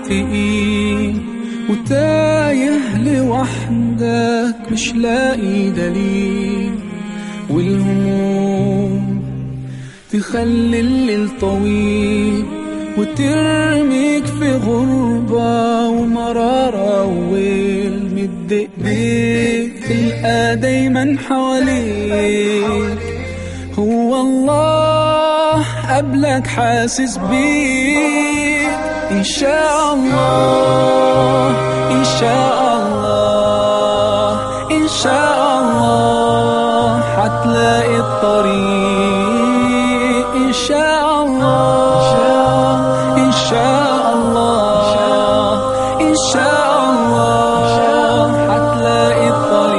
متفقين وتايه لوحدك مش لاقي دليل والهموم تخلي الليل طويل وترميك في غربة ومرارة وويل مد ايديك تلقى دايما حواليك هو الله قبلك حاسس بيك إن شاء الله إن شاء الله إن شاء الله حتلاقي الطريق إن شاء الله إن شاء الله إن شاء الله حتلاقي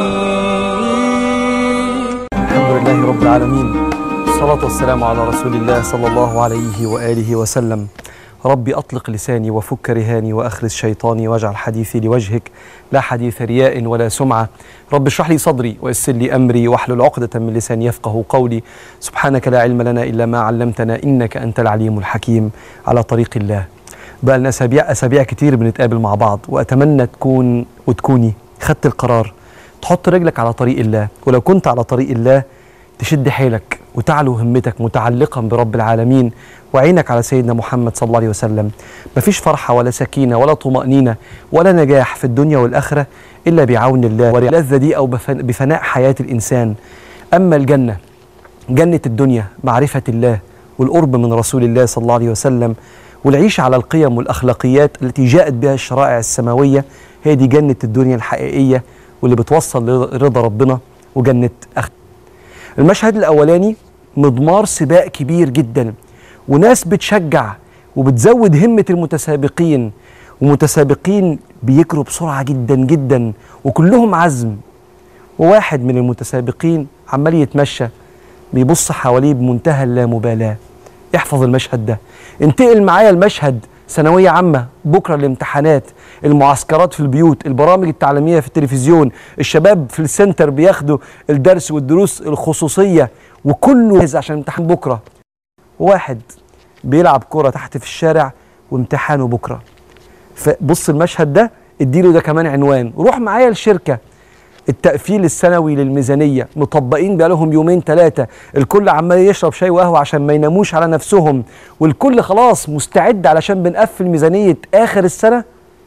الطريق الحمد لله رب العالمين الصلاة والسلام على رسول الله صلى الله عليه وآله وسلم ربي أطلق لساني وفك رهاني وأخرس شيطاني واجعل حديثي لوجهك لا حديث رياء ولا سمعة رب اشرح لي صدري ويسر لي أمري واحلل عقدة من لساني يفقه قولي سبحانك لا علم لنا إلا ما علمتنا إنك أنت العليم الحكيم على طريق الله بقى لنا أسابيع أسابيع كتير بنتقابل مع بعض وأتمنى تكون وتكوني خدت القرار تحط رجلك على طريق الله ولو كنت على طريق الله تشد حيلك وتعلو همتك متعلقا برب العالمين وعينك على سيدنا محمد صلى الله عليه وسلم مفيش فرحة ولا سكينة ولا طمأنينة ولا نجاح في الدنيا والآخرة إلا بعون الله واللذة دي أو بفن- بفناء حياة الإنسان أما الجنة جنة الدنيا معرفة الله والقرب من رسول الله صلى الله عليه وسلم والعيش على القيم والأخلاقيات التي جاءت بها الشرائع السماوية هي دي جنة الدنيا الحقيقية واللي بتوصل لرضا ربنا وجنة أخ المشهد الأولاني مضمار سباق كبير جدا وناس بتشجع وبتزود همة المتسابقين ومتسابقين بيجروا بسرعة جدا جدا وكلهم عزم وواحد من المتسابقين عمال يتمشى بيبص حواليه بمنتهى اللامبالاة احفظ المشهد ده انتقل معايا المشهد ثانوية عامة بكرة الامتحانات المعسكرات في البيوت البرامج التعليمية في التلفزيون الشباب في السنتر بياخدوا الدرس والدروس الخصوصية وكله جاهز عشان امتحان بكرة واحد بيلعب كرة تحت في الشارع وامتحانه بكرة فبص المشهد ده اديله ده كمان عنوان روح معايا الشركة التقفيل السنوي للميزانية مطبقين بقالهم يومين ثلاثة الكل عمال يشرب شاي وقهوة عشان ما يناموش على نفسهم والكل خلاص مستعد علشان بنقفل ميزانية آخر السنة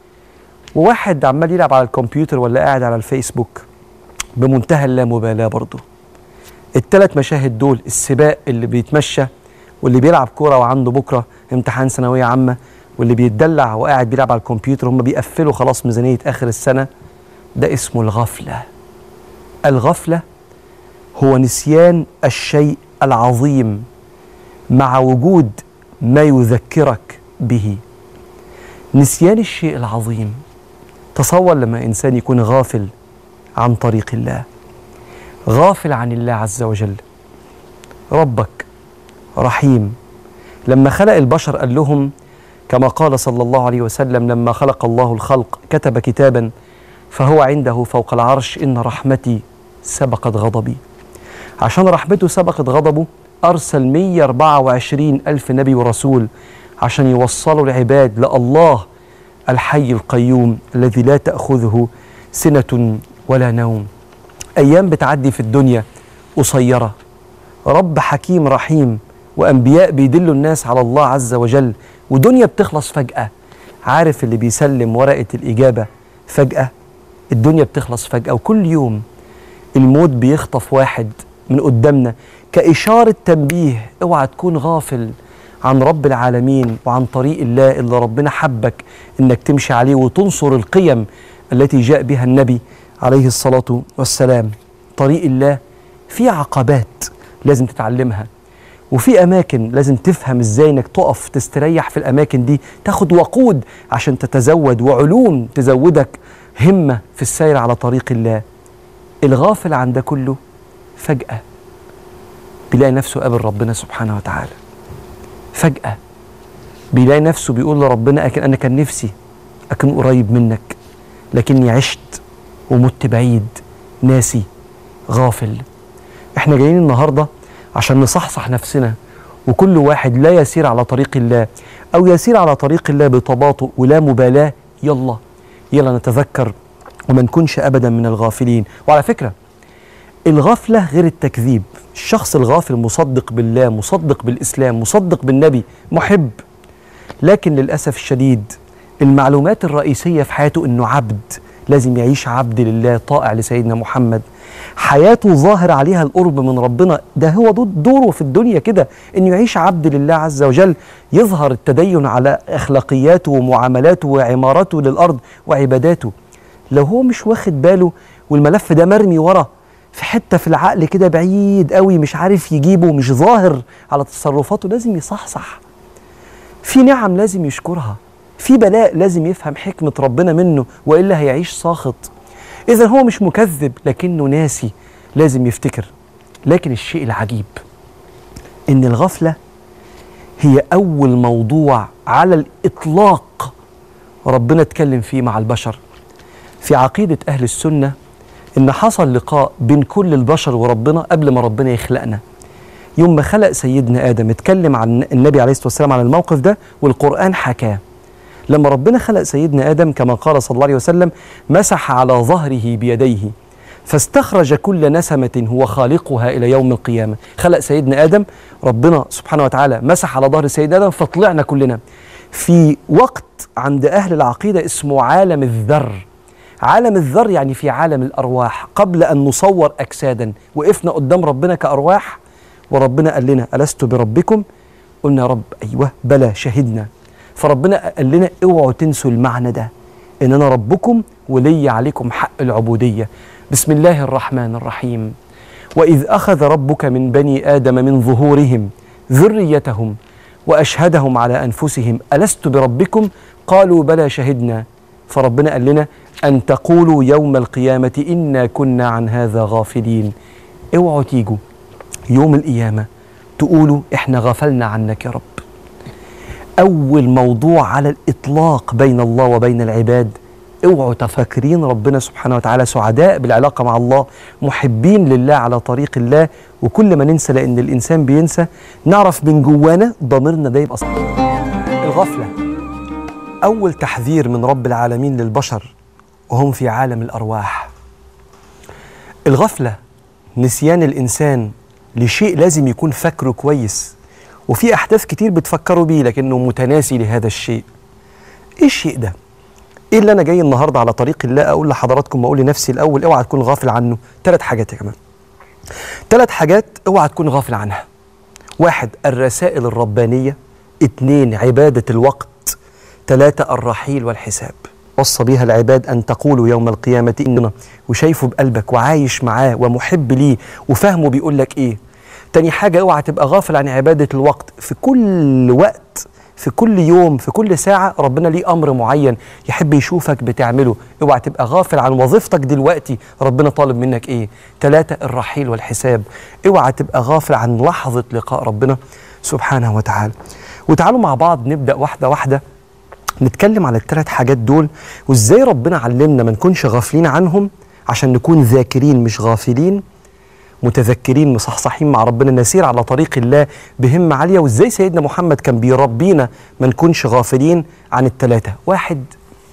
وواحد عمال يلعب على الكمبيوتر ولا قاعد على الفيسبوك بمنتهى اللامبالاة برضه التلات مشاهد دول السباق اللي بيتمشى واللي بيلعب كورة وعنده بكرة امتحان ثانوية عامة واللي بيتدلع وقاعد بيلعب على الكمبيوتر هم بيقفلوا خلاص ميزانية آخر السنة ده اسمه الغفلة الغفلة هو نسيان الشيء العظيم مع وجود ما يذكرك به نسيان الشيء العظيم تصور لما إنسان يكون غافل عن طريق الله غافل عن الله عز وجل ربك رحيم لما خلق البشر قال لهم كما قال صلى الله عليه وسلم لما خلق الله الخلق كتب كتابا فهو عنده فوق العرش إن رحمتي سبقت غضبي عشان رحمته سبقت غضبه أرسل 124 ألف نبي ورسول عشان يوصلوا العباد لله الحي القيوم الذي لا تأخذه سنة ولا نوم أيام بتعدي في الدنيا قصيرة رب حكيم رحيم وأنبياء بيدلوا الناس على الله عز وجل ودنيا بتخلص فجأة عارف اللي بيسلم ورقة الإجابة فجأة الدنيا بتخلص فجأة وكل يوم الموت بيخطف واحد من قدامنا كإشارة تنبيه اوعى تكون غافل عن رب العالمين وعن طريق الله اللي ربنا حبك انك تمشي عليه وتنصر القيم التي جاء بها النبي عليه الصلاة والسلام طريق الله في عقبات لازم تتعلمها وفي اماكن لازم تفهم ازاي انك تقف تستريح في الاماكن دي تاخد وقود عشان تتزود وعلوم تزودك همه في السير على طريق الله الغافل عن ده كله فجاه بيلاقي نفسه قابل ربنا سبحانه وتعالى فجاه بيلاقي نفسه بيقول لربنا أكن انا كان نفسي اكون قريب منك لكني عشت ومت بعيد ناسي غافل احنا جايين النهارده عشان نصحصح نفسنا وكل واحد لا يسير على طريق الله أو يسير على طريق الله بتباطؤ ولا مبالاة يلا يلا نتذكر وما نكونش أبدا من الغافلين وعلى فكرة الغفلة غير التكذيب الشخص الغافل مصدق بالله مصدق بالإسلام مصدق بالنبي محب لكن للأسف الشديد المعلومات الرئيسية في حياته أنه عبد لازم يعيش عبد لله طائع لسيدنا محمد حياته ظاهر عليها القرب من ربنا ده هو دو- دوره في الدنيا كده انه يعيش عبد لله عز وجل يظهر التدين على اخلاقياته ومعاملاته وعمارته للارض وعباداته لو هو مش واخد باله والملف ده مرمي ورا في حته في العقل كده بعيد قوي مش عارف يجيبه مش ظاهر على تصرفاته لازم يصحصح في نعم لازم يشكرها في بلاء لازم يفهم حكمة ربنا منه وإلا هيعيش ساخط إذا هو مش مكذب لكنه ناسي لازم يفتكر لكن الشيء العجيب إن الغفلة هي أول موضوع على الإطلاق ربنا اتكلم فيه مع البشر في عقيدة أهل السنة إن حصل لقاء بين كل البشر وربنا قبل ما ربنا يخلقنا يوم ما خلق سيدنا آدم اتكلم عن النبي عليه الصلاة والسلام عن الموقف ده والقرآن حكاه لما ربنا خلق سيدنا آدم كما قال صلى الله عليه وسلم مسح على ظهره بيديه فاستخرج كل نسمة هو خالقها إلى يوم القيامة خلق سيدنا آدم ربنا سبحانه وتعالى مسح على ظهر سيدنا آدم فطلعنا كلنا في وقت عند أهل العقيدة اسمه عالم الذر عالم الذر يعني في عالم الأرواح قبل أن نصور أجسادا وقفنا قدام ربنا كأرواح وربنا قال لنا ألست بربكم قلنا يا رب أيوه بلى شهدنا فربنا قال لنا اوعوا تنسوا المعنى ده ان انا ربكم ولي عليكم حق العبوديه بسم الله الرحمن الرحيم واذ اخذ ربك من بني ادم من ظهورهم ذريتهم واشهدهم على انفسهم الست بربكم قالوا بلى شهدنا فربنا قال لنا ان تقولوا يوم القيامه انا كنا عن هذا غافلين اوعوا تيجوا يوم القيامه تقولوا احنا غفلنا عنك يا رب أول موضوع على الإطلاق بين الله وبين العباد اوعوا تفكرين ربنا سبحانه وتعالى سعداء بالعلاقة مع الله محبين لله على طريق الله وكل ما ننسى لأن الإنسان بينسى نعرف من جوانا ضميرنا ده يبقى صح الغفلة أول تحذير من رب العالمين للبشر وهم في عالم الأرواح الغفلة نسيان الإنسان لشيء لازم يكون فاكره كويس وفي أحداث كتير بتفكروا بيه لكنه متناسي لهذا الشيء إيه الشيء ده؟ إيه اللي أنا جاي النهاردة على طريق الله أقول لحضراتكم وأقول لنفسي الأول اوعى تكون غافل عنه ثلاث حاجات يا كمان ثلاث حاجات اوعى تكون غافل عنها واحد الرسائل الربانية اتنين عبادة الوقت ثلاثة الرحيل والحساب وصى بيها العباد أن تقولوا يوم القيامة إننا وشايفه بقلبك وعايش معاه ومحب ليه وفاهمه بيقول لك إيه تاني حاجة اوعى تبقى غافل عن عبادة الوقت في كل وقت في كل يوم في كل ساعة ربنا ليه أمر معين يحب يشوفك بتعمله اوعى تبقى غافل عن وظيفتك دلوقتي ربنا طالب منك ايه ثلاثة الرحيل والحساب اوعى تبقى غافل عن لحظة لقاء ربنا سبحانه وتعالى وتعالوا مع بعض نبدأ واحدة واحدة نتكلم على الثلاث حاجات دول وازاي ربنا علمنا ما نكونش غافلين عنهم عشان نكون ذاكرين مش غافلين متذكرين مصحصحين مع ربنا نسير على طريق الله بهمة عالية وازاي سيدنا محمد كان بيربينا ما نكونش غافلين عن الثلاثة واحد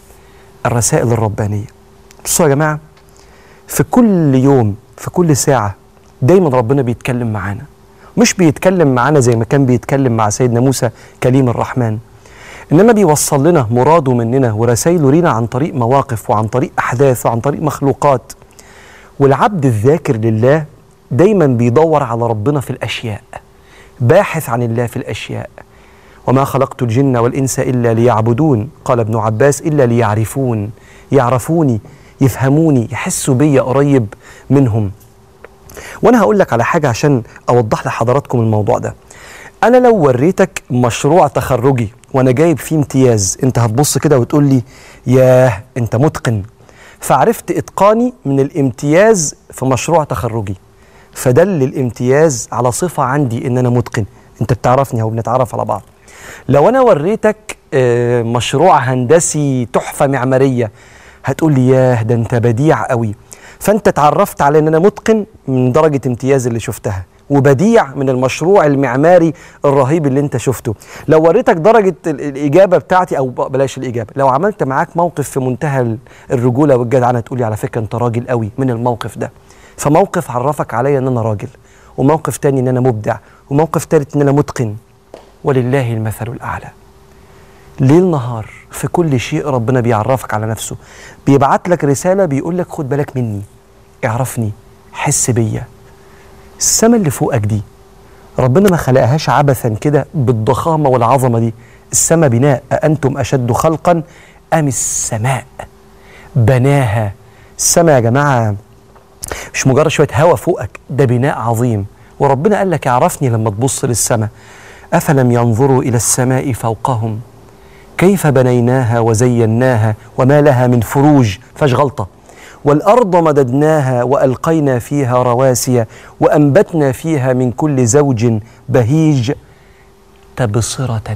الرسائل الربانية بصوا يا جماعة في كل يوم في كل ساعة دايما ربنا بيتكلم معانا مش بيتكلم معانا زي ما كان بيتكلم مع سيدنا موسى كليم الرحمن انما بيوصل لنا مراده مننا ورسائله لينا عن طريق مواقف وعن طريق احداث وعن طريق مخلوقات والعبد الذاكر لله دايما بيدور على ربنا في الاشياء باحث عن الله في الاشياء وما خلقت الجن والانس الا ليعبدون قال ابن عباس الا ليعرفون يعرفوني يفهموني يحسوا بيا قريب منهم وانا هقول لك على حاجه عشان اوضح لحضراتكم الموضوع ده انا لو وريتك مشروع تخرجي وانا جايب فيه امتياز انت هتبص كده وتقول لي ياه انت متقن فعرفت اتقاني من الامتياز في مشروع تخرجي فدل الامتياز على صفه عندي ان انا متقن انت بتعرفني اهو بنتعرف على بعض لو انا وريتك آه، مشروع هندسي تحفه معماريه هتقول لي ياه ده انت بديع قوي فانت اتعرفت على ان انا متقن من درجه امتياز اللي شفتها وبديع من المشروع المعماري الرهيب اللي انت شفته لو وريتك درجة ال- الإجابة بتاعتي أو ب- بلاش الإجابة لو عملت معاك موقف في منتهى ال- الرجولة والجدعنة تقولي على فكرة انت راجل قوي من الموقف ده فموقف عرفك عليا ان انا راجل وموقف تاني ان انا مبدع وموقف تالت ان انا متقن ولله المثل الأعلى ليل نهار في كل شيء ربنا بيعرفك على نفسه بيبعت لك رسالة بيقول لك خد بالك مني اعرفني حس بيا السما اللي فوقك دي ربنا ما خلقهاش عبثا كده بالضخامة والعظمة دي السما بناء أأنتم أشد خلقا أم السماء بناها السما يا جماعة مش مجرد شوية هوا فوقك ده بناء عظيم وربنا قال لك اعرفني لما تبص للسماء أفلم ينظروا إلى السماء فوقهم كيف بنيناها وزيناها وما لها من فروج فاش غلطة والأرض مددناها وألقينا فيها رواسي وأنبتنا فيها من كل زوج بهيج تبصرة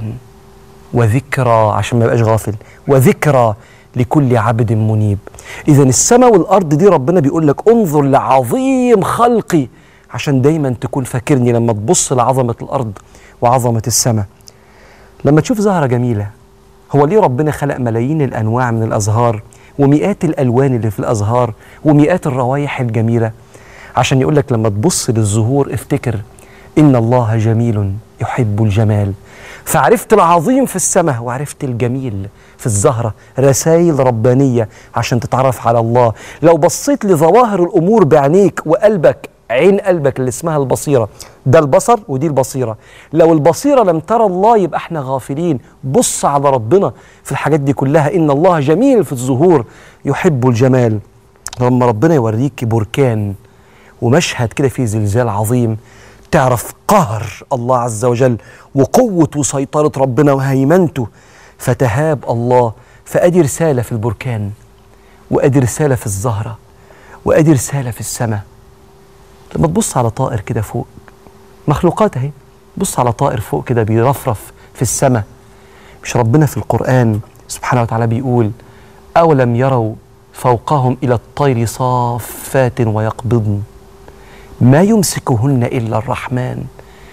وذكرى عشان ما يبقاش غافل وذكرى لكل عبد منيب إذا السماء والأرض دي ربنا بيقول لك انظر لعظيم خلقي عشان دايما تكون فاكرني لما تبص لعظمة الأرض وعظمة السماء لما تشوف زهرة جميلة هو ليه ربنا خلق ملايين الأنواع من الأزهار ومئات الألوان اللي في الأزهار ومئات الروائح الجميلة عشان يقول لك لما تبص للزهور افتكر إن الله جميل يحب الجمال فعرفت العظيم في السماء وعرفت الجميل في الزهرة رسائل ربانية عشان تتعرف على الله لو بصيت لظواهر الأمور بعينيك وقلبك عين قلبك اللي اسمها البصيرة ده البصر ودي البصيرة لو البصيرة لم ترى الله يبقى احنا غافلين بص على ربنا في الحاجات دي كلها إن الله جميل في الظهور يحب الجمال لما ربنا يوريك بركان ومشهد كده فيه زلزال عظيم تعرف قهر الله عز وجل وقوة وسيطرة ربنا وهيمنته فتهاب الله فأدي رسالة في البركان وأدي رسالة في الزهرة وأدي رسالة في السماء لما تبص على طائر كده فوق مخلوقات اهي بص على طائر فوق كده بيرفرف في السماء مش ربنا في القرآن سبحانه وتعالى بيقول أولم يروا فوقهم إلى الطير صافات ويقبضن ما يمسكهن إلا الرحمن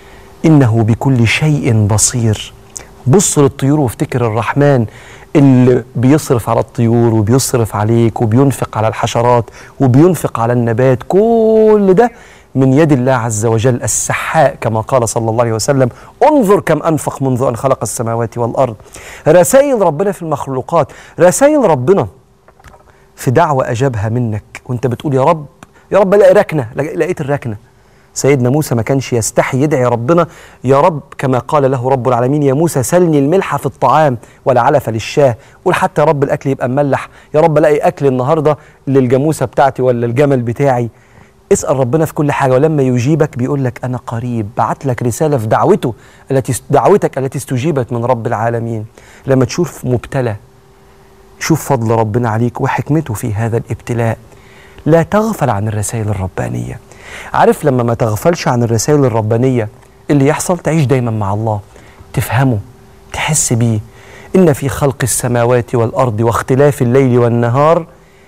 إنه بكل شيء بصير بص للطيور وافتكر الرحمن اللي بيصرف على الطيور وبيصرف عليك وبينفق على الحشرات وبينفق على النبات كل ده من يد الله عز وجل السحاء كما قال صلى الله عليه وسلم انظر كم أنفق منذ أن خلق السماوات والأرض رسائل ربنا في المخلوقات رسائل ربنا في دعوة أجابها منك وانت بتقول يا رب يا رب الاقي ركنة لقيت الركنة سيدنا موسى ما كانش يستحي يدعي ربنا يا رب كما قال له رب العالمين يا موسى سلني الملح في الطعام ولا علف للشاه قول حتى يا رب الاكل يبقى مملح يا رب الاقي اكل النهارده للجاموسه بتاعتي ولا الجمل بتاعي اسال ربنا في كل حاجه ولما يجيبك بيقول لك انا قريب بعت لك رساله في دعوته التي دعوتك التي استجيبت من رب العالمين لما تشوف مبتلى شوف فضل ربنا عليك وحكمته في هذا الابتلاء لا تغفل عن الرسائل الربانيه عارف لما ما تغفلش عن الرسائل الربانية اللي يحصل تعيش دايما مع الله تفهمه تحس بيه إن في خلق السماوات والأرض واختلاف الليل والنهار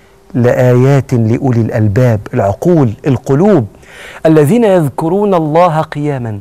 لآيات لأولي الألباب العقول القلوب الذين يذكرون الله قياما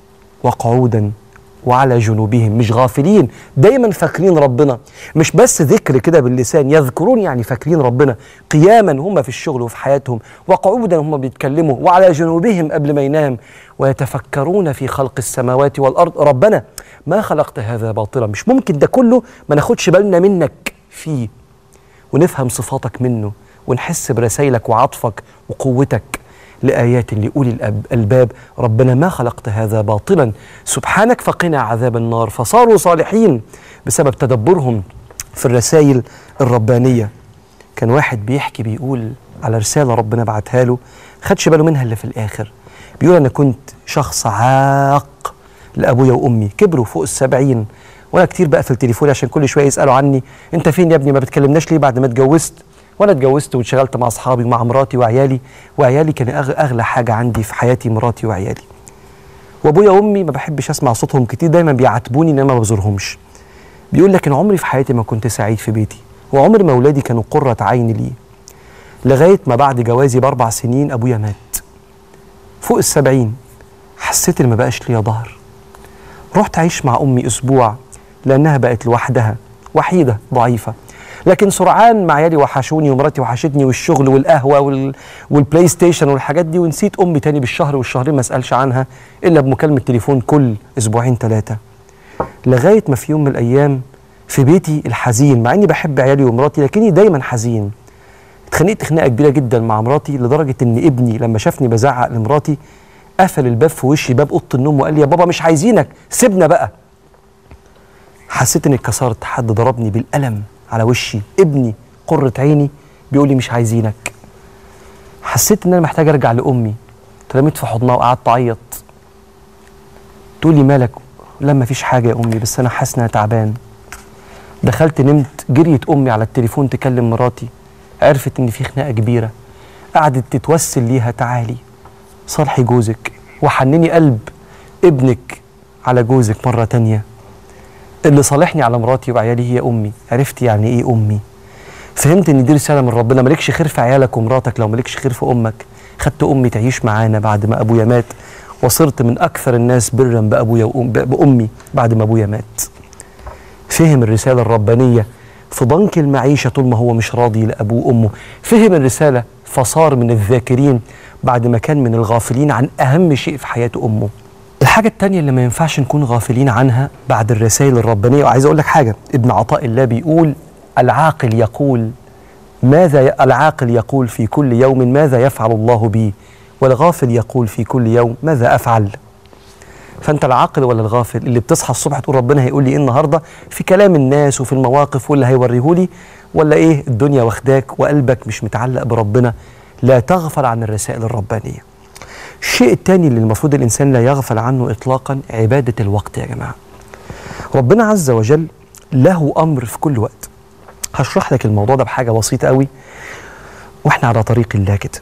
وقعودا وعلى جنوبهم مش غافلين دايما فاكرين ربنا مش بس ذكر كده باللسان يذكرون يعني فاكرين ربنا قياما هم في الشغل وفي حياتهم وقعودا هم بيتكلموا وعلى جنوبهم قبل ما ينام ويتفكرون في خلق السماوات والارض ربنا ما خلقت هذا باطلا مش ممكن ده كله ما ناخدش بالنا منك فيه ونفهم صفاتك منه ونحس برسائلك وعطفك وقوتك لآيات لأولي الألباب ربنا ما خلقت هذا باطلا سبحانك فقنا عذاب النار فصاروا صالحين بسبب تدبرهم في الرسائل الربانية كان واحد بيحكي بيقول على رسالة ربنا بعتها له خدش باله منها اللي في الآخر بيقول أنا كنت شخص عاق لأبويا وأمي كبروا فوق السبعين وأنا كتير بقى في التليفون عشان كل شوية يسألوا عني أنت فين يا ابني ما بتكلمناش ليه بعد ما اتجوزت وانا اتجوزت وانشغلت مع اصحابي ومع مراتي وعيالي وعيالي كان اغلى حاجه عندي في حياتي مراتي وعيالي وابويا وامي ما بحبش اسمع صوتهم كتير دايما بيعاتبوني ان انا ما بزورهمش بيقول لكن عمري في حياتي ما كنت سعيد في بيتي وعمر ما اولادي كانوا قره عين لي لغايه ما بعد جوازي باربع سنين ابويا مات فوق السبعين حسيت ان ما بقاش ليا ظهر رحت اعيش مع امي اسبوع لانها بقت لوحدها وحيده ضعيفه لكن سرعان مع عيالي وحشوني ومراتي وحشتني والشغل والقهوه وال... والبلاي ستيشن والحاجات دي ونسيت امي تاني بالشهر والشهرين ما اسالش عنها الا بمكالمه تليفون كل اسبوعين ثلاثه لغايه ما في يوم من الايام في بيتي الحزين مع اني بحب عيالي ومراتي لكني دايما حزين اتخانقت خناقه كبيره جدا مع مراتي لدرجه ان ابني لما شافني بزعق لمراتي قفل الباب في وشي باب اوضه النوم وقال لي يا بابا مش عايزينك سيبنا بقى حسيت اني اتكسرت حد ضربني بالقلم على وشي ابني قرة عيني بيقول لي مش عايزينك حسيت ان انا محتاج ارجع لامي اترميت في حضنها وقعدت اعيط تقول لي مالك لا مفيش حاجه يا امي بس انا حاسس ان انا تعبان دخلت نمت جريت امي على التليفون تكلم مراتي عرفت ان في خناقه كبيره قعدت تتوسل ليها تعالي صالحي جوزك وحنني قلب ابنك على جوزك مره تانيه اللي صالحني على مراتي وعيالي هي امي عرفت يعني ايه امي فهمت ان دي رساله من ربنا مالكش خير في عيالك ومراتك لو مالكش خير في امك خدت امي تعيش معانا بعد ما ابويا مات وصرت من اكثر الناس برا بابويا وأم بامي بعد ما ابويا مات فهم الرساله الربانيه في ضنك المعيشه طول ما هو مش راضي لابوه وامه فهم الرساله فصار من الذاكرين بعد ما كان من الغافلين عن اهم شيء في حياه امه الحاجة التانية اللي ما ينفعش نكون غافلين عنها بعد الرسائل الربانية وعايز أقول لك حاجة ابن عطاء الله بيقول العاقل يقول ماذا ي... العاقل يقول في كل يوم ماذا يفعل الله بي والغافل يقول في كل يوم ماذا أفعل فأنت العاقل ولا الغافل اللي بتصحى الصبح تقول ربنا هيقول لي إيه النهاردة في كلام الناس وفي المواقف واللي هيوريهولي ولا إيه الدنيا واخداك وقلبك مش متعلق بربنا لا تغفل عن الرسائل الربانيه الشيء الثاني اللي المفروض الانسان لا يغفل عنه اطلاقا عباده الوقت يا جماعه. ربنا عز وجل له امر في كل وقت. هشرح لك الموضوع ده بحاجه بسيطه قوي واحنا على طريق الله كده.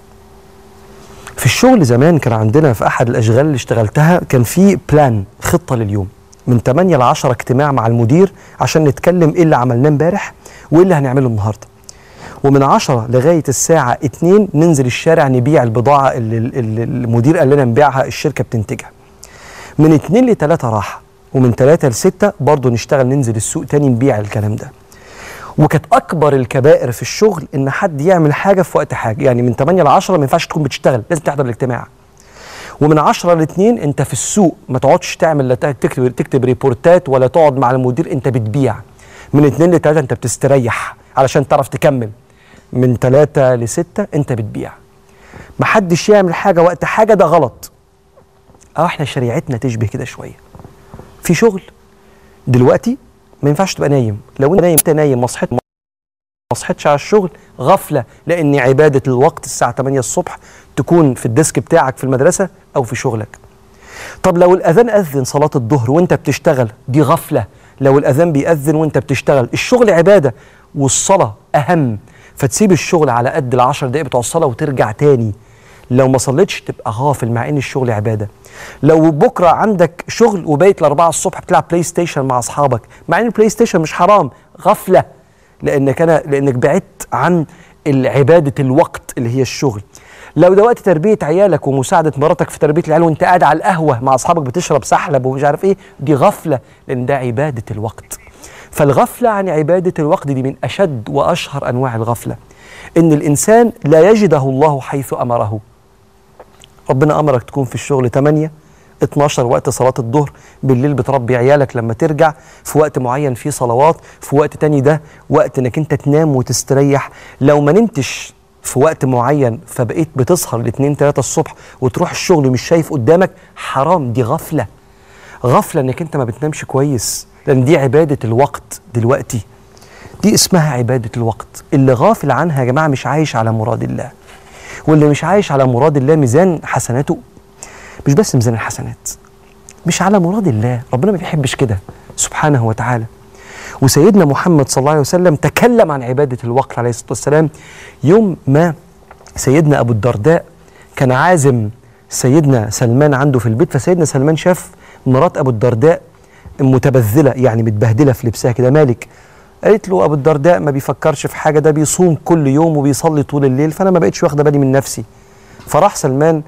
في الشغل زمان كان عندنا في احد الاشغال اللي اشتغلتها كان في بلان خطه لليوم من 8 ل 10 اجتماع مع المدير عشان نتكلم ايه اللي عملناه امبارح وايه اللي هنعمله النهارده. ومن 10 لغايه الساعه 2 ننزل الشارع نبيع البضاعه اللي اللي المدير قال لنا نبيعها الشركه بتنتجها. من 2 ل 3 راحه ومن 3 ل 6 برضه نشتغل ننزل السوق تاني نبيع الكلام ده. وكانت اكبر الكبائر في الشغل ان حد يعمل حاجه في وقت حاجه، يعني من 8 ل 10 ما ينفعش تكون بتشتغل، لازم تحضر الاجتماع. ومن 10 ل 2 انت في السوق ما تقعدش تعمل لا تكتب تكتب ريبورتات ولا تقعد مع المدير انت بتبيع. من 2 ل 3 انت بتستريح علشان تعرف تكمل. من ثلاثة لستة انت بتبيع محدش يعمل حاجة وقت حاجة ده غلط اه احنا شريعتنا تشبه كده شوية في شغل دلوقتي ما ينفعش تبقى نايم لو انت نايم انت نايم ما صحيت ما صحيتش على الشغل غفلة لان عبادة الوقت الساعة 8 الصبح تكون في الديسك بتاعك في المدرسة او في شغلك طب لو الاذان اذن صلاة الظهر وانت بتشتغل دي غفلة لو الاذان بيأذن وانت بتشتغل الشغل عبادة والصلاة اهم فتسيب الشغل على قد العشر دقايق بتوع الصلاه وترجع تاني لو ما صليتش تبقى غافل مع ان الشغل عباده لو بكره عندك شغل وبايت لأربعة الصبح بتلعب بلاي ستيشن مع اصحابك مع ان البلاي ستيشن مش حرام غفله لانك انا لانك بعدت عن عباده الوقت اللي هي الشغل لو ده وقت تربيه عيالك ومساعده مراتك في تربيه العيال وانت قاعد على القهوه مع اصحابك بتشرب سحلب ومش عارف ايه دي غفله لان ده عباده الوقت فالغفلة عن عبادة الوقت دي من أشد وأشهر أنواع الغفلة إن الإنسان لا يجده الله حيث أمره ربنا أمرك تكون في الشغل 8 12 وقت صلاة الظهر بالليل بتربي عيالك لما ترجع في وقت معين في صلوات في وقت تاني ده وقت انك انت تنام وتستريح لو ما نمتش في وقت معين فبقيت بتسهر الاثنين ثلاثة الصبح وتروح الشغل ومش شايف قدامك حرام دي غفلة غفلة انك انت ما بتنامش كويس لان دي عباده الوقت دلوقتي دي اسمها عباده الوقت اللي غافل عنها يا جماعه مش عايش على مراد الله واللي مش عايش على مراد الله ميزان حسناته مش بس ميزان الحسنات مش على مراد الله ربنا ما بيحبش كده سبحانه وتعالى وسيدنا محمد صلى الله عليه وسلم تكلم عن عباده الوقت عليه الصلاه والسلام يوم ما سيدنا ابو الدرداء كان عازم سيدنا سلمان عنده في البيت فسيدنا سلمان شاف مرات ابو الدرداء متبذله يعني متبهدله في لبسها كده مالك قالت له ابو الدرداء ما بيفكرش في حاجه ده بيصوم كل يوم وبيصلي طول الليل فانا ما بقتش واخده بالي من نفسي فراح سلمان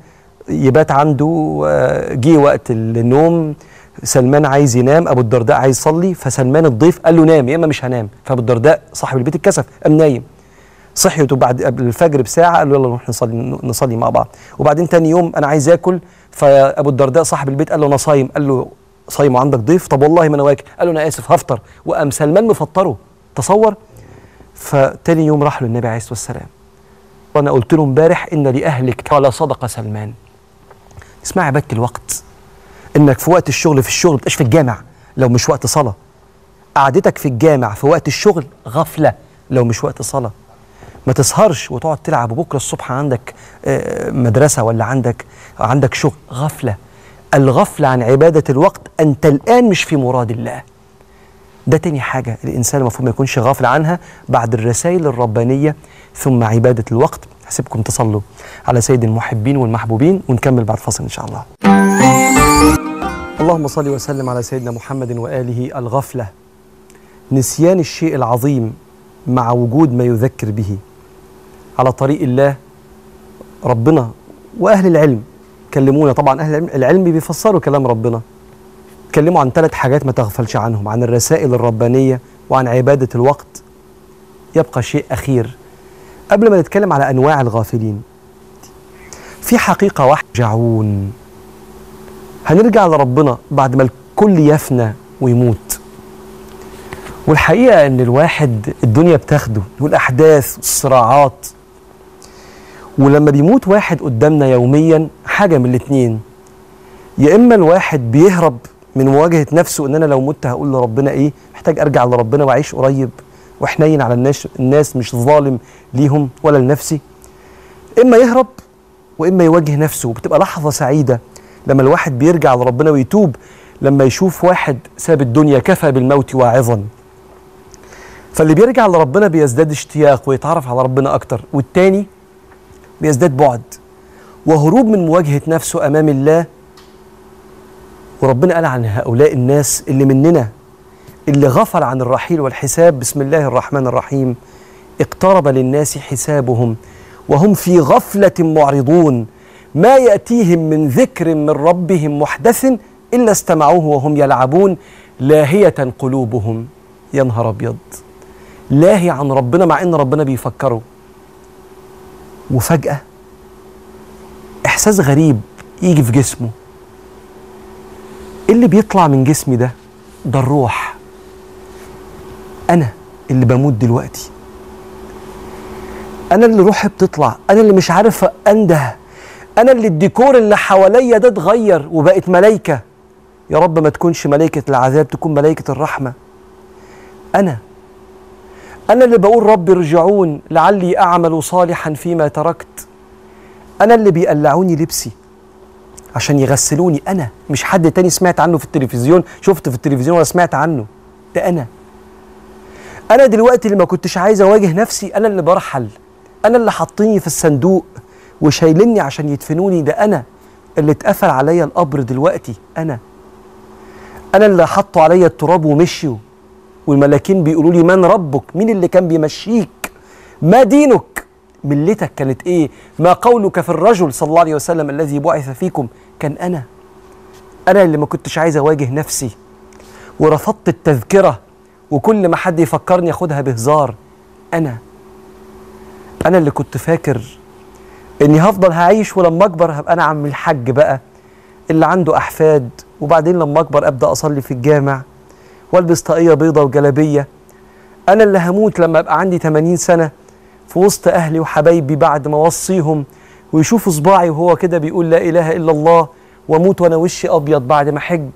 يبات عنده آه، جه وقت النوم سلمان عايز ينام ابو الدرداء عايز يصلي فسلمان الضيف قال له نام يا اما مش هنام فابو الدرداء صاحب البيت اتكسف قام نايم صحيته بعد قبل الفجر بساعه قال له يلا نروح نصلي نصلي مع بعض وبعدين تاني يوم انا عايز اكل فابو الدرداء صاحب البيت قال له انا صايم قال له صايم وعندك ضيف طب والله ما انا واكل قال له انا اسف هفطر وقام سلمان مفطره تصور فتاني يوم راح له النبي عليه الصلاه والسلام وانا قلت له امبارح ان لاهلك ولا صدق سلمان اسمع عباده الوقت انك في وقت الشغل في الشغل ما تبقاش في الجامع لو مش وقت صلاه قعدتك في الجامع في وقت الشغل غفله لو مش وقت صلاه ما تسهرش وتقعد تلعب وبكره الصبح عندك آه، مدرسه ولا عندك عندك شغل غفله الغفله عن عباده الوقت انت الان مش في مراد الله ده تاني حاجة الإنسان المفروض ما يكونش غافل عنها بعد الرسائل الربانية ثم عبادة الوقت هسيبكم تصلوا على سيد المحبين والمحبوبين ونكمل بعد فاصل إن شاء الله اللهم صل وسلم على سيدنا محمد وآله الغفلة نسيان الشيء العظيم مع وجود ما يذكر به على طريق الله ربنا وأهل العلم كلمونا طبعا أهل العلم, العلم بيفسروا كلام ربنا اتكلموا عن ثلاث حاجات ما تغفلش عنهم عن الرسائل الربانية وعن عبادة الوقت يبقى شيء أخير قبل ما نتكلم على أنواع الغافلين في حقيقة واحدة جعون هنرجع لربنا بعد ما الكل يفنى ويموت والحقيقة أن الواحد الدنيا بتاخده والأحداث والصراعات ولما بيموت واحد قدامنا يوميا حاجة من الاتنين يا إما الواحد بيهرب من مواجهة نفسه إن أنا لو مت هقول لربنا إيه محتاج أرجع لربنا وأعيش قريب وحنين على الناس الناس مش ظالم ليهم ولا لنفسي إما يهرب وإما يواجه نفسه وبتبقى لحظة سعيدة لما الواحد بيرجع لربنا ويتوب لما يشوف واحد ساب الدنيا كفى بالموت واعظا فاللي بيرجع لربنا بيزداد اشتياق ويتعرف على ربنا أكتر والتاني بيزداد بعد وهروب من مواجهة نفسه أمام الله وربنا قال عن هؤلاء الناس اللي مننا اللي غفل عن الرحيل والحساب بسم الله الرحمن الرحيم اقترب للناس حسابهم وهم في غفلة معرضون ما يأتيهم من ذكر من ربهم محدث إلا استمعوه وهم يلعبون لاهية قلوبهم يا نهار أبيض لاهي عن ربنا مع إن ربنا بيفكروا وفجأة إحساس غريب يجي في جسمه إيه اللي بيطلع من جسمي ده ده الروح انا اللي بموت دلوقتي انا اللي روحي بتطلع انا اللي مش عارف انده انا اللي الديكور اللي حواليا ده اتغير وبقت ملايكه يا رب ما تكونش ملائكه العذاب تكون ملائكه الرحمه انا انا اللي بقول رب ارجعون لعلي اعمل صالحا فيما تركت انا اللي بيقلعوني لبسي عشان يغسلوني انا مش حد تاني سمعت عنه في التلفزيون شفته في التلفزيون ولا سمعت عنه ده انا انا دلوقتي اللي ما كنتش عايز اواجه نفسي انا اللي برحل انا اللي حاطيني في الصندوق وشايلني عشان يدفنوني ده انا اللي اتقفل عليا القبر دلوقتي انا انا اللي حطوا عليا التراب ومشيوا والملاكين بيقولوا لي من ربك مين اللي كان بيمشيك ما دينك ملتك كانت ايه ما قولك في الرجل صلى الله عليه وسلم الذي بعث فيكم كان انا انا اللي ما كنتش عايز اواجه نفسي ورفضت التذكره وكل ما حد يفكرني اخدها بهزار انا انا اللي كنت فاكر اني هفضل هعيش ولما اكبر هبقى انا عم الحج بقى اللي عنده احفاد وبعدين لما اكبر ابدا اصلي في الجامع والبس طاقيه بيضه وجلابيه انا اللي هموت لما ابقى عندي 80 سنه في وسط اهلي وحبايبي بعد ما اوصيهم ويشوفوا صباعي وهو كده بيقول لا اله الا الله واموت وانا وشي ابيض بعد ما حج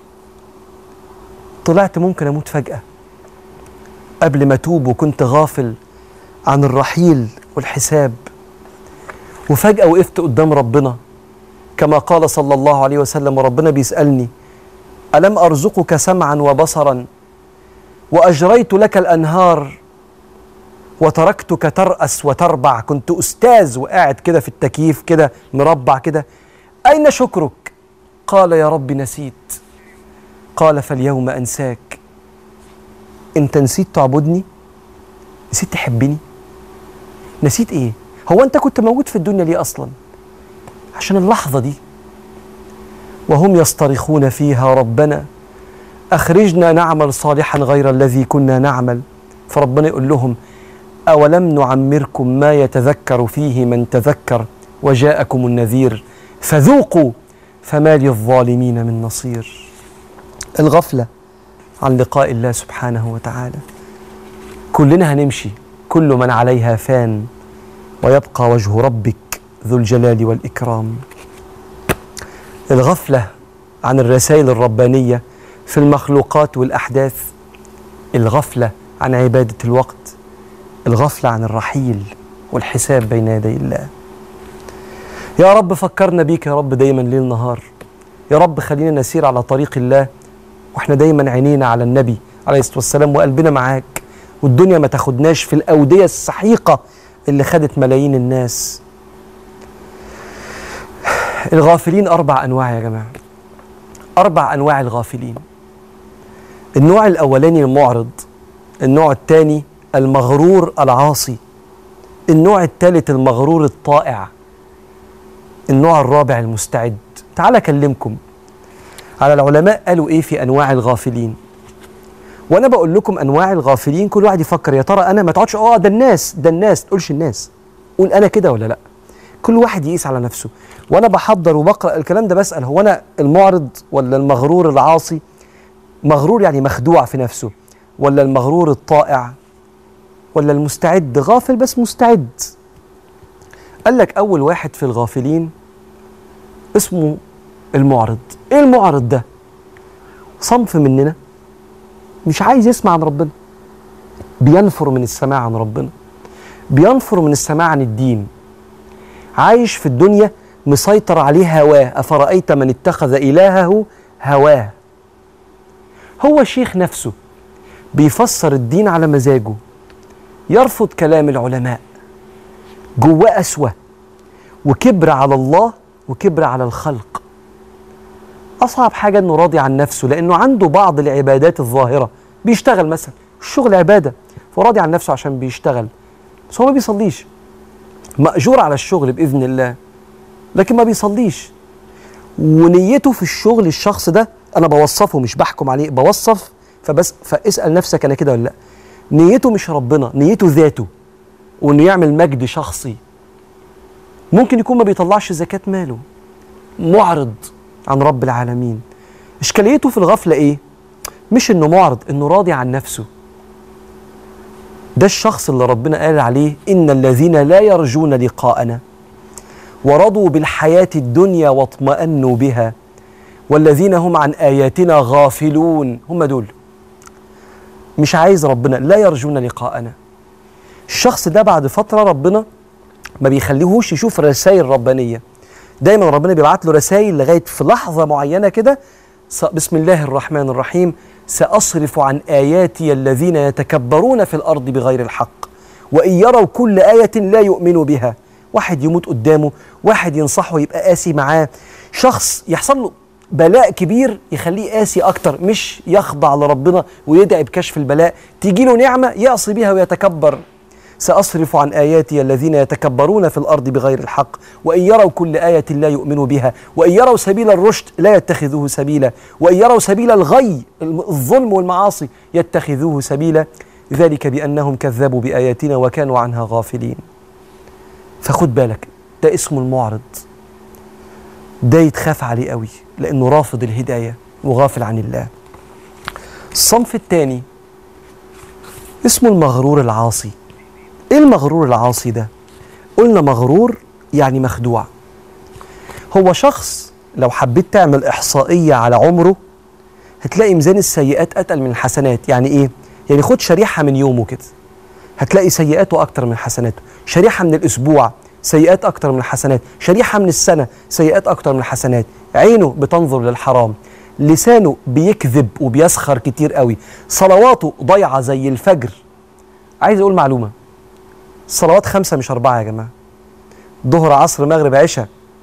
طلعت ممكن اموت فجاه قبل ما اتوب وكنت غافل عن الرحيل والحساب وفجاه وقفت قدام ربنا كما قال صلى الله عليه وسلم وربنا بيسالني الم ارزقك سمعا وبصرا واجريت لك الانهار وتركتك تراس وتربع كنت استاذ وقاعد كده في التكييف كده مربع كده اين شكرك قال يا رب نسيت قال فاليوم انساك انت نسيت تعبدني نسيت تحبني نسيت ايه هو انت كنت موجود في الدنيا ليه اصلا عشان اللحظة دي وهم يصطرخون فيها ربنا أخرجنا نعمل صالحا غير الذي كنا نعمل فربنا يقول لهم أولم نعمركم ما يتذكر فيه من تذكر وجاءكم النذير فذوقوا فما للظالمين من نصير الغفلة عن لقاء الله سبحانه وتعالى كلنا هنمشي كل من عليها فان ويبقى وجه ربك ذو الجلال والإكرام الغفلة عن الرسائل الربانية في المخلوقات والأحداث الغفلة عن عبادة الوقت الغفلة عن الرحيل والحساب بين يدي الله يا رب فكرنا بيك يا رب دايما ليل نهار يا رب خلينا نسير على طريق الله واحنا دايما عينينا على النبي عليه الصلاة والسلام وقلبنا معاك والدنيا ما تاخدناش في الأودية السحيقة اللي خدت ملايين الناس الغافلين أربع أنواع يا جماعة أربع أنواع الغافلين النوع الأولاني المعرض النوع الثاني المغرور العاصي النوع الثالث المغرور الطائع النوع الرابع المستعد تعال أكلمكم على العلماء قالوا إيه في أنواع الغافلين وأنا بقول لكم أنواع الغافلين كل واحد يفكر يا ترى أنا ما تقعدش آه ده الناس ده الناس تقولش الناس قول أنا كده ولا لأ كل واحد يقيس على نفسه وانا بحضر وبقرا الكلام ده بسال هو انا المعرض ولا المغرور العاصي مغرور يعني مخدوع في نفسه ولا المغرور الطائع ولا المستعد غافل بس مستعد قال لك اول واحد في الغافلين اسمه المعرض ايه المعرض ده صنف مننا مش عايز يسمع عن ربنا بينفر من السماع عن ربنا بينفر من السماع عن الدين عايش في الدنيا مسيطر عليه هواه أفرأيت من اتخذ إلهه هواه هو شيخ نفسه بيفسر الدين على مزاجه يرفض كلام العلماء جواه أسوة وكبر على الله وكبر على الخلق أصعب حاجة إنه راضي عن نفسه لأنه عنده بعض العبادات الظاهرة بيشتغل مثلا الشغل عبادة فراضي عن نفسه عشان بيشتغل بس هو ما بيصليش مأجور على الشغل بإذن الله لكن ما بيصليش ونيته في الشغل الشخص ده أنا بوصفه مش بحكم عليه بوصف فبس فاسأل نفسك أنا كده ولا لأ نيته مش ربنا نيته ذاته وإنه يعمل مجد شخصي ممكن يكون ما بيطلعش زكاة ماله معرض عن رب العالمين إشكاليته في الغفلة إيه؟ مش إنه معرض إنه راضي عن نفسه ده الشخص اللي ربنا قال عليه إن الذين لا يرجون لقاءنا ورضوا بالحياة الدنيا واطمأنوا بها والذين هم عن آياتنا غافلون هم دول مش عايز ربنا لا يرجون لقاءنا الشخص ده بعد فترة ربنا ما بيخليهوش يشوف رسائل ربانية دايما ربنا بيبعت له رسائل لغاية في لحظة معينة كده س- بسم الله الرحمن الرحيم سأصرف عن آياتي الذين يتكبرون في الأرض بغير الحق وإن يروا كل آية لا يؤمنوا بها واحد يموت قدامه واحد ينصحه يبقى قاسي معاه شخص يحصل له بلاء كبير يخليه قاسي أكتر مش يخضع لربنا ويدعي بكشف البلاء تيجي له نعمة يعصي بها ويتكبر سأصرف عن آياتي الذين يتكبرون في الأرض بغير الحق وإن يروا كل آية لا يؤمنوا بها وإن يروا سبيل الرشد لا يتخذوه سبيلا وإن يروا سبيل الغي الم- الظلم والمعاصي يتخذوه سبيلا ذلك بأنهم كذبوا بآياتنا وكانوا عنها غافلين فخد بالك ده اسمه المعرض ده يتخاف عليه قوي لأنه رافض الهداية وغافل عن الله الصنف الثاني اسمه المغرور العاصي ايه المغرور العاصي ده قلنا مغرور يعني مخدوع هو شخص لو حبيت تعمل احصائيه على عمره هتلاقي ميزان السيئات اتقل من الحسنات يعني ايه يعني خد شريحه من يومه كده هتلاقي سيئاته اكتر من حسناته شريحه من الاسبوع سيئات اكتر من الحسنات شريحه من السنه سيئات اكتر من الحسنات عينه بتنظر للحرام لسانه بيكذب وبيسخر كتير قوي صلواته ضايعه زي الفجر عايز اقول معلومه الصلوات خمسة مش أربعة يا جماعة ظهر عصر مغرب عشاء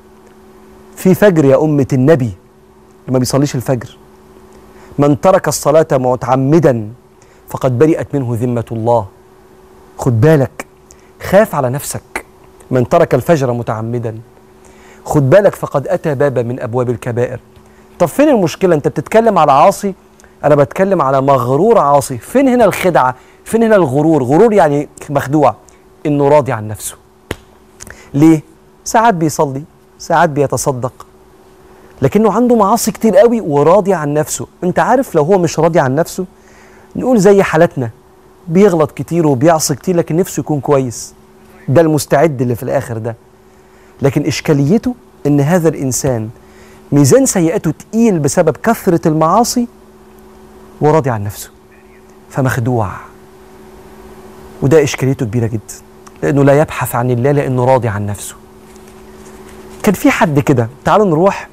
في فجر يا أمة النبي اللي ما بيصليش الفجر من ترك الصلاة متعمدا فقد برئت منه ذمة الله خد بالك خاف على نفسك من ترك الفجر متعمدا خد بالك فقد أتى بابا من أبواب الكبائر طب فين المشكلة أنت بتتكلم على عاصي أنا بتكلم على مغرور عاصي فين هنا الخدعة فين هنا الغرور غرور يعني مخدوع إنه راضي عن نفسه ليه ساعات بيصلي ساعات بيتصدق لكنه عنده معاصي كتير قوي وراضي عن نفسه انت عارف لو هو مش راضي عن نفسه نقول زي حالتنا بيغلط كتير وبيعصي كتير لكن نفسه يكون كويس ده المستعد اللي في الاخر ده لكن اشكاليته ان هذا الانسان ميزان سيئاته تقيل بسبب كثره المعاصي وراضي عن نفسه فمخدوع وده اشكاليته كبيره جدا لانه لا يبحث عن الله لانه راضي عن نفسه كان في حد كده تعالوا نروح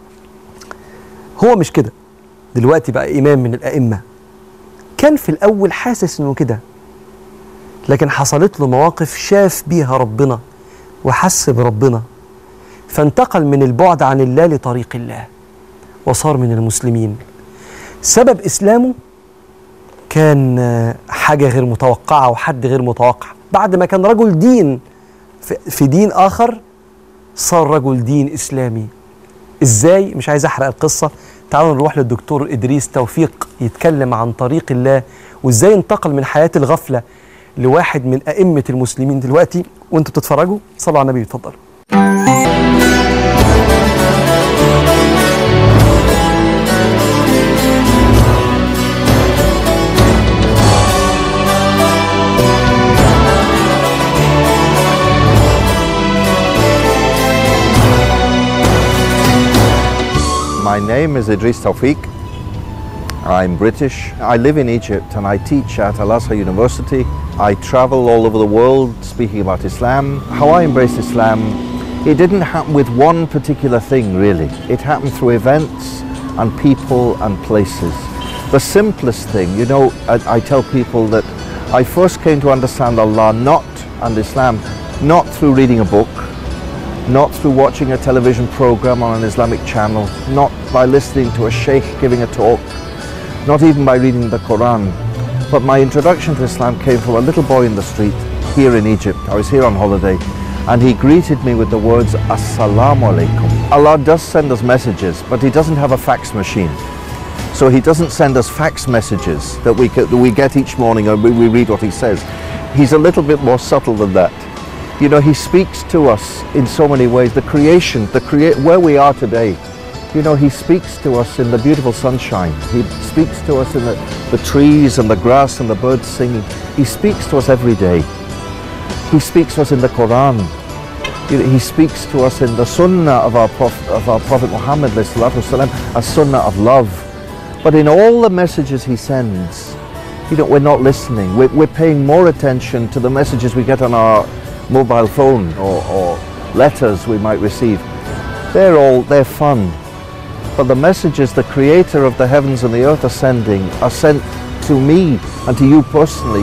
هو مش كده دلوقتي بقى امام من الائمه كان في الاول حاسس انه كده لكن حصلت له مواقف شاف بيها ربنا وحس بربنا فانتقل من البعد عن الله لطريق الله وصار من المسلمين سبب اسلامه كان آه، حاجه غير متوقعه وحد غير متوقع بعد ما كان رجل دين في- في دين اخر صار رجل دين اسلامي ازاي مش عايز احرق القصه تعالوا نروح للدكتور ادريس توفيق يتكلم عن طريق الله وازاي انتقل من حياه الغفله لواحد من ائمه المسلمين دلوقتي وانتوا بتتفرجوا صلوا على النبي اتفضلوا My name is Idris Tawfiq. I'm British. I live in Egypt and I teach at Al Azhar University. I travel all over the world speaking about Islam. How I embraced Islam, it didn't happen with one particular thing really. It happened through events and people and places. The simplest thing, you know, I, I tell people that I first came to understand Allah not and Islam not through reading a book, not through watching a television program on an Islamic channel, not by listening to a sheikh giving a talk, not even by reading the Quran. But my introduction to Islam came from a little boy in the street here in Egypt. I was here on holiday and he greeted me with the words Assalamu alaikum. Allah does send us messages, but He doesn't have a fax machine. So He doesn't send us fax messages that we, get- that we get each morning and we, we read what He says. He's a little bit more subtle than that. You know, He speaks to us in so many ways. The creation, the crea- where we are today, you know, He speaks to us in the beautiful sunshine. He speaks to us in the, the trees and the grass and the birds singing. He speaks to us every day. He speaks to us in the Quran. You know, He speaks to us in the Sunnah of our Prophet, of our Prophet Muhammad, والسلام, a Sunnah of love. But in all the messages he sends, you know, we're not listening. We're, we're paying more attention to the messages we get on our mobile phone or, or letters we might receive. They're all, they're fun. But the messages the Creator of the heavens and the earth are sending are sent to me and to you personally.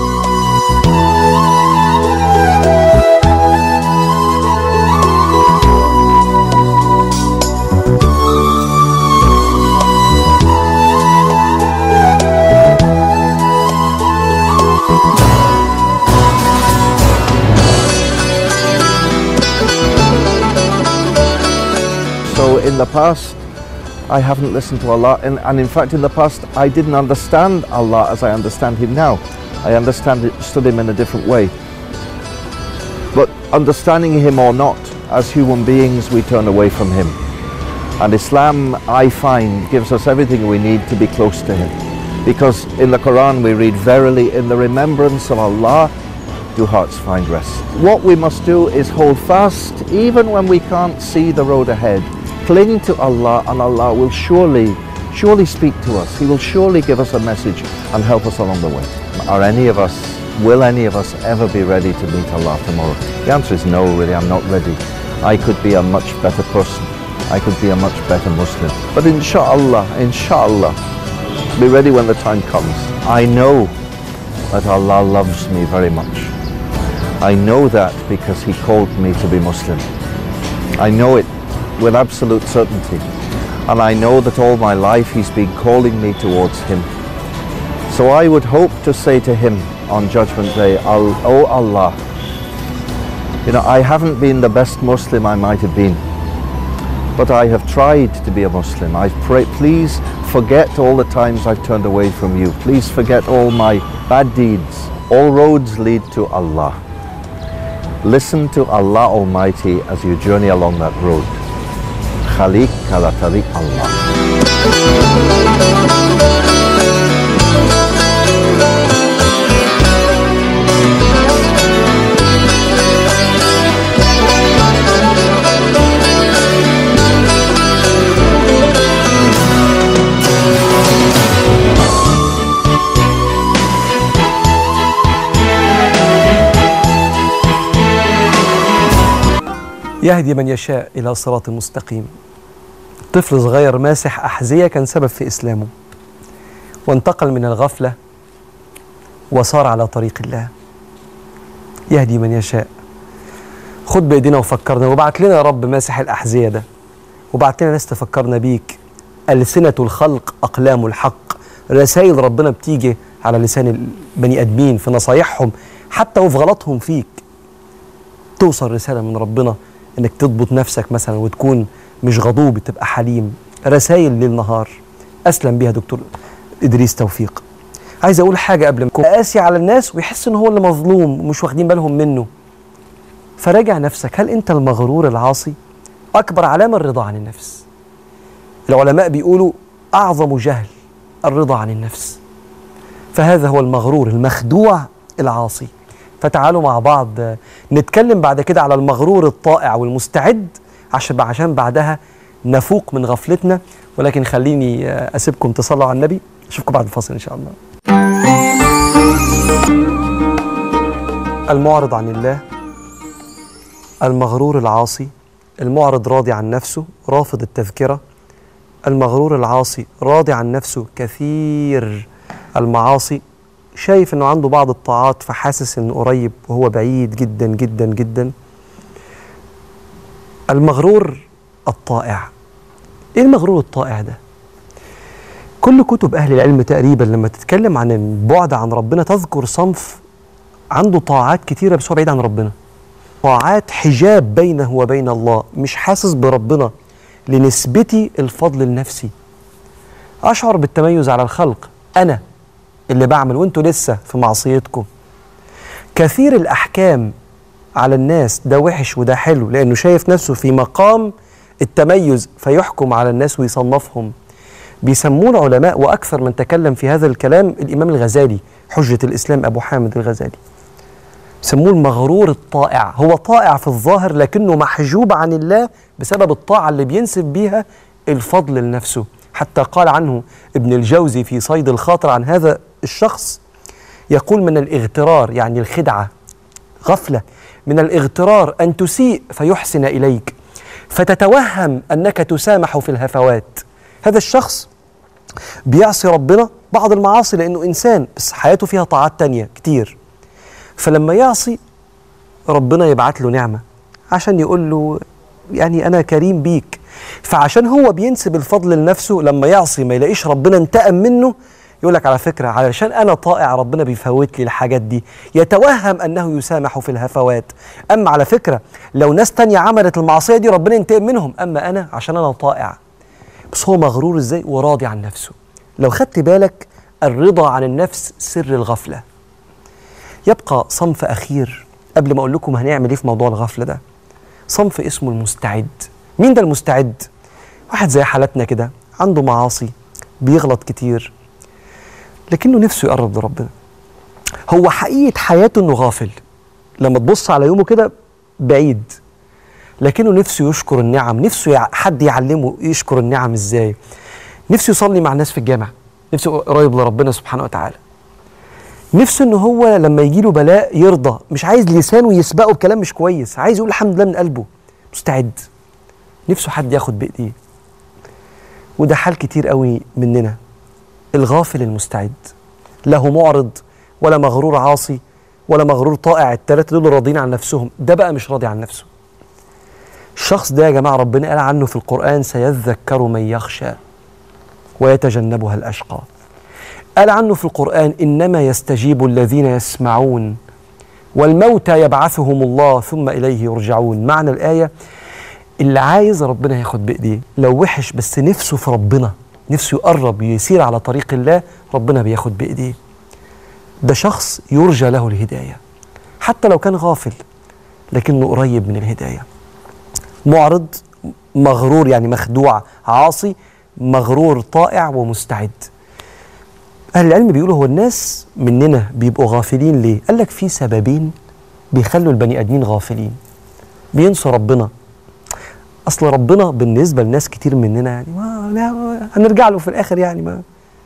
So in the past, I haven't listened to Allah, and, and in fact, in the past, I didn't understand Allah as I understand Him now. I understand understood Him in a different way. But understanding Him or not, as human beings, we turn away from Him. And Islam, I find, gives us everything we need to be close to Him. Because in the Quran we read, Verily, in the remembrance of Allah do hearts find rest. What we must do is hold fast even when we can't see the road ahead. Cling to Allah and Allah will surely, surely speak to us. He will surely give us a message and help us along the way. Are any of us, will any of us ever be ready to meet Allah tomorrow? The answer is no, really, I'm not ready. I could be a much better person. I could be a much better Muslim. But inshallah, inshallah, be ready when the time comes. I know that Allah loves me very much. I know that because He called me to be Muslim. I know it with absolute certainty. And I know that all my life He's been calling me towards Him. So I would hope to say to Him on Judgment Day, "Al- Oh Allah, you know, I haven't been the best Muslim I might have been. but I have tried to be a Muslim. I pray, please forget all the times I've turned away from you. Please forget all my bad deeds. All roads lead to Allah. Listen to Allah Almighty as you journey along that road. Khalik ala tariq Allah. يهدي من يشاء إلى صراط مستقيم طفل صغير ماسح أحذية كان سبب في إسلامه وانتقل من الغفلة وصار على طريق الله يهدي من يشاء خد بإيدينا وفكرنا وبعت لنا يا رب ماسح الأحذية ده وبعت لنا ناس تفكرنا بيك ألسنة الخلق أقلام الحق رسائل ربنا بتيجي على لسان البني آدمين في نصايحهم حتى وفي غلطهم فيك توصل رسالة من ربنا انك تضبط نفسك مثلا وتكون مش غضوب تبقى حليم رسائل ليل نهار اسلم بيها دكتور ادريس توفيق عايز اقول حاجه قبل ما يكون قاسي على الناس ويحس ان هو اللي مظلوم ومش واخدين بالهم منه فراجع نفسك هل انت المغرور العاصي اكبر علامه الرضا عن النفس العلماء بيقولوا اعظم جهل الرضا عن النفس فهذا هو المغرور المخدوع العاصي فتعالوا مع بعض نتكلم بعد كده على المغرور الطائع والمستعد عشان عشان بعدها نفوق من غفلتنا ولكن خليني اسيبكم تصلوا على النبي اشوفكم بعد الفاصل ان شاء الله المعرض عن الله المغرور العاصي المعرض راضي عن نفسه رافض التذكره المغرور العاصي راضي عن نفسه كثير المعاصي شايف انه عنده بعض الطاعات فحاسس انه قريب وهو بعيد جدا جدا جدا المغرور الطائع ايه المغرور الطائع ده كل كتب اهل العلم تقريبا لما تتكلم عن البعد عن ربنا تذكر صنف عنده طاعات كتيره بس هو بعيد عن ربنا طاعات حجاب بينه وبين الله مش حاسس بربنا لنسبتي الفضل النفسي اشعر بالتميز على الخلق انا اللي بعمل وانتوا لسه في معصيتكم كثير الاحكام على الناس ده وحش وده حلو لانه شايف نفسه في مقام التميز فيحكم على الناس ويصنفهم بيسموه العلماء واكثر من تكلم في هذا الكلام الامام الغزالي حجه الاسلام ابو حامد الغزالي سموه المغرور الطائع هو طائع في الظاهر لكنه محجوب عن الله بسبب الطاعه اللي بينسب بيها الفضل لنفسه حتى قال عنه ابن الجوزي في صيد الخاطر عن هذا الشخص يقول من الاغترار يعني الخدعه غفله من الاغترار ان تسيء فيحسن اليك فتتوهم انك تسامح في الهفوات هذا الشخص بيعصي ربنا بعض المعاصي لانه انسان بس حياته فيها طاعات تانية كتير فلما يعصي ربنا يبعت له نعمه عشان يقول له يعني انا كريم بيك فعشان هو بينسب الفضل لنفسه لما يعصي ما يلاقيش ربنا انتقم منه يقول لك على فكره علشان انا طائع ربنا بيفوت لي الحاجات دي يتوهم انه يسامح في الهفوات اما على فكره لو ناس تانية عملت المعصيه دي ربنا ينتقم منهم اما انا عشان انا طائع بس هو مغرور ازاي وراضي عن نفسه لو خدت بالك الرضا عن النفس سر الغفله يبقى صنف اخير قبل ما اقول لكم هنعمل ايه في موضوع الغفله ده صنف اسمه المستعد مين ده المستعد واحد زي حالتنا كده عنده معاصي بيغلط كتير لكنه نفسه يقرب لربنا هو حقيقة حياته انه غافل لما تبص على يومه كده بعيد لكنه نفسه يشكر النعم نفسه يع- حد يعلمه يشكر النعم ازاي نفسه يصلي مع الناس في الجامع نفسه قريب لربنا سبحانه وتعالى نفسه ان هو لما يجي له بلاء يرضى مش عايز لسانه يسبقه بكلام مش كويس عايز يقول الحمد لله من قلبه مستعد نفسه حد ياخد بايديه وده حال كتير قوي مننا الغافل المستعد له معرض ولا مغرور عاصي ولا مغرور طائع التلاتة دول راضيين عن نفسهم ده بقى مش راضي عن نفسه الشخص ده يا جماعة ربنا قال عنه في القرآن سيذكر من يخشى ويتجنبها الأشقى قال عنه في القرآن إنما يستجيب الذين يسمعون والموتى يبعثهم الله ثم إليه يرجعون معنى الآية اللي عايز ربنا هياخد بايديه لو وحش بس نفسه في ربنا نفسه يقرب يسير على طريق الله ربنا بياخد بايديه ده شخص يرجى له الهدايه حتى لو كان غافل لكنه قريب من الهدايه معرض مغرور يعني مخدوع عاصي مغرور طائع ومستعد أهل العلم بيقولوا هو الناس مننا بيبقوا غافلين ليه؟ قال لك في سببين بيخلوا البني آدمين غافلين بينسوا ربنا أصل ربنا بالنسبة لناس كتير مننا يعني ما لا هنرجع له في الآخر يعني ما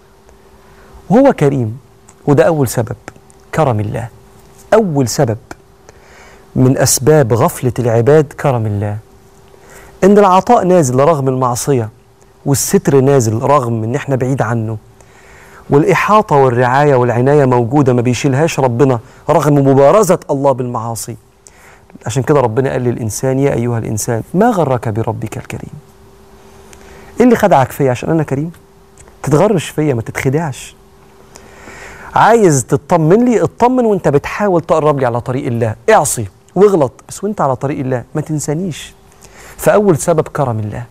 وهو كريم وده أول سبب كرم الله أول سبب من أسباب غفلة العباد كرم الله إن العطاء نازل رغم المعصية والستر نازل رغم إن إحنا بعيد عنه والإحاطة والرعاية والعناية موجودة ما بيشيلهاش ربنا رغم مبارزة الله بالمعاصي عشان كده ربنا قال للإنسان يا أيها الإنسان ما غرك بربك الكريم إيه اللي خدعك فيا عشان أنا كريم تتغرش فيا ما تتخدعش عايز تطمن لي اطمن وانت بتحاول تقرب لي على طريق الله اعصي واغلط بس وانت على طريق الله ما تنسانيش فأول سبب كرم الله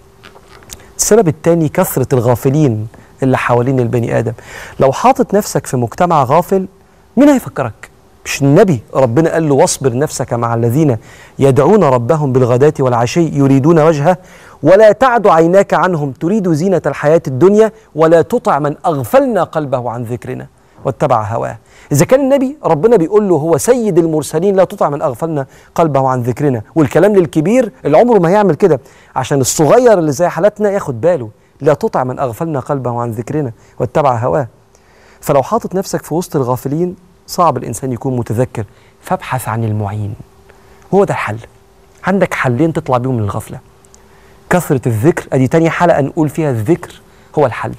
السبب الثاني كثرة الغافلين اللي حوالين البني آدم لو حاطط نفسك في مجتمع غافل مين هيفكرك مش النبي ربنا قال له واصبر نفسك مع الذين يدعون ربهم بالغداة والعشي يريدون وجهه ولا تعد عيناك عنهم تريد زينة الحياة الدنيا ولا تطع من أغفلنا قلبه عن ذكرنا واتبع هواه إذا كان النبي ربنا بيقول له هو سيد المرسلين لا تطع من أغفلنا قلبه عن ذكرنا والكلام للكبير اللي عمره ما هيعمل كده عشان الصغير اللي زي حالتنا ياخد باله لا تطع من أغفلنا قلبه عن ذكرنا واتبع هواه فلو حاطط نفسك في وسط الغافلين صعب الإنسان يكون متذكر فابحث عن المعين هو ده الحل عندك حلين تطلع بيهم من الغفلة كثرة الذكر أدي تاني حلقة نقول فيها الذكر هو الحل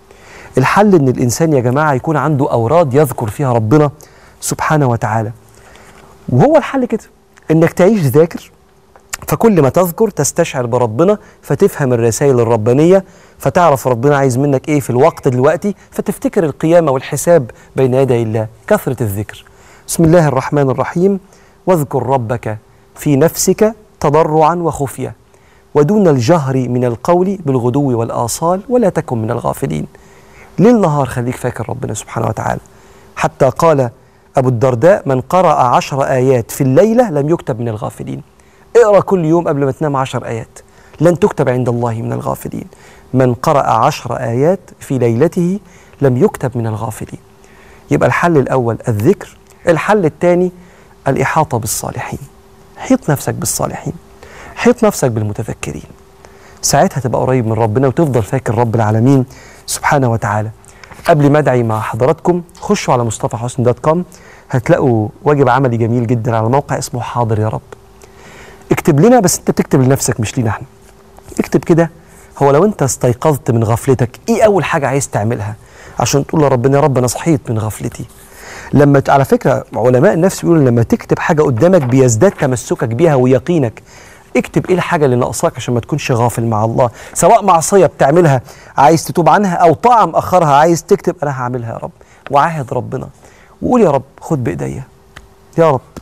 الحل ان الانسان يا جماعه يكون عنده اوراد يذكر فيها ربنا سبحانه وتعالى وهو الحل كده انك تعيش ذاكر فكل ما تذكر تستشعر بربنا فتفهم الرسائل الربانيه فتعرف ربنا عايز منك ايه في الوقت دلوقتي فتفتكر القيامه والحساب بين يدي الله كثره الذكر بسم الله الرحمن الرحيم واذكر ربك في نفسك تضرعا وخفيه ودون الجهر من القول بالغدو والاصال ولا تكن من الغافلين ليل نهار خليك فاكر ربنا سبحانه وتعالى حتى قال أبو الدرداء من قرأ عشر آيات في الليلة لم يكتب من الغافلين اقرأ كل يوم قبل ما تنام عشر آيات لن تكتب عند الله من الغافلين من قرأ عشر آيات في ليلته لم يكتب من الغافلين يبقى الحل الأول الذكر الحل الثاني الإحاطة بالصالحين حيط نفسك بالصالحين حيط نفسك بالمتذكرين ساعتها تبقى قريب من ربنا وتفضل فاكر رب العالمين سبحانه وتعالى قبل ما ادعي مع حضراتكم خشوا على مصطفى حسن دوت كوم هتلاقوا واجب عملي جميل جدا على موقع اسمه حاضر يا رب اكتب لنا بس انت بتكتب لنفسك مش لينا احنا اكتب كده هو لو انت استيقظت من غفلتك ايه اول حاجه عايز تعملها عشان تقول لربنا يا رب انا صحيت من غفلتي لما ت- على فكره علماء النفس بيقولوا لما تكتب حاجه قدامك بيزداد تمسكك بيها ويقينك اكتب ايه الحاجه اللي ناقصاك عشان ما تكونش غافل مع الله سواء معصيه بتعملها عايز تتوب عنها او طاعه مأخرها عايز تكتب انا هعملها يا رب وعاهد ربنا وقول يا رب خد بايديا يا رب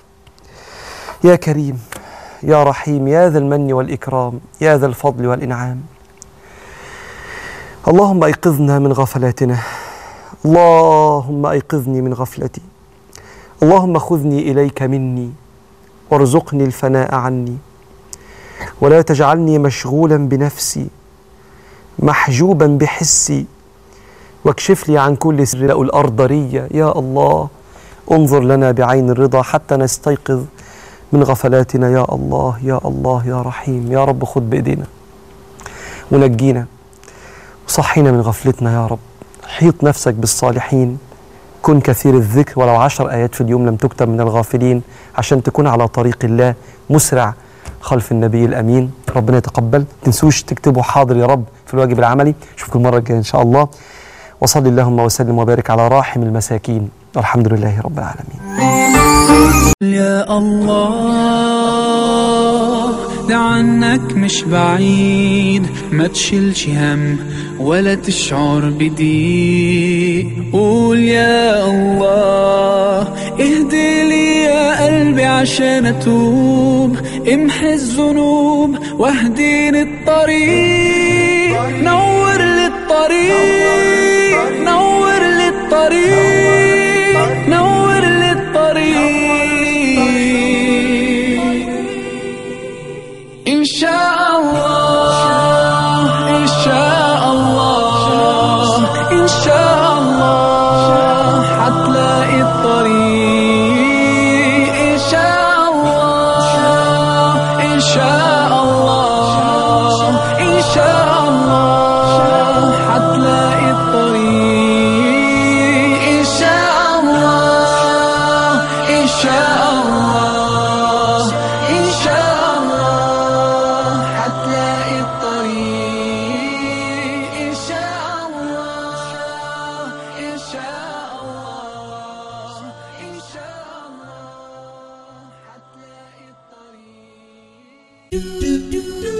يا كريم يا رحيم يا ذا المن والإكرام يا ذا الفضل والإنعام اللهم أيقظنا من غفلاتنا اللهم أيقظني من غفلتي اللهم خذني إليك مني وارزقني الفناء عني ولا تجعلني مشغولا بنفسي محجوبا بحسي واكشف لي عن كل سر الأرض رية يا الله انظر لنا بعين الرضا حتى نستيقظ من غفلاتنا يا الله يا الله يا رحيم يا رب خد بإيدينا ونجينا وصحينا من غفلتنا يا رب حيط نفسك بالصالحين كن كثير الذكر ولو عشر آيات في اليوم لم تكتب من الغافلين عشان تكون على طريق الله مسرع خلف النبي الأمين ربنا يتقبل تنسوش تكتبوا حاضر يا رب في الواجب العملي اشوفكم المرة الجاية إن شاء الله وصل اللهم وسلم وبارك على راحم المساكين الحمد لله رب العالمين يا الله ده عنك مش بعيد ما تشيلش هم ولا تشعر بضيق قول يا الله اهدي لي يا قلبي عشان اتوب امحي الذنوب واهديني الطريق نور لي الطريق نور لي الطريق نور لي الطريق إن شاء الله إن شاء الله إن شاء الله حتلاقي الطريق إن شاء الله إن شاء الله إن شاء الله حتلاقي الطريق إن شاء الله إن شاء الله إن شاء الله حتلاقي الطريق إن شاء الله إن شاء الله إن شاء الله حتلاقي الطريق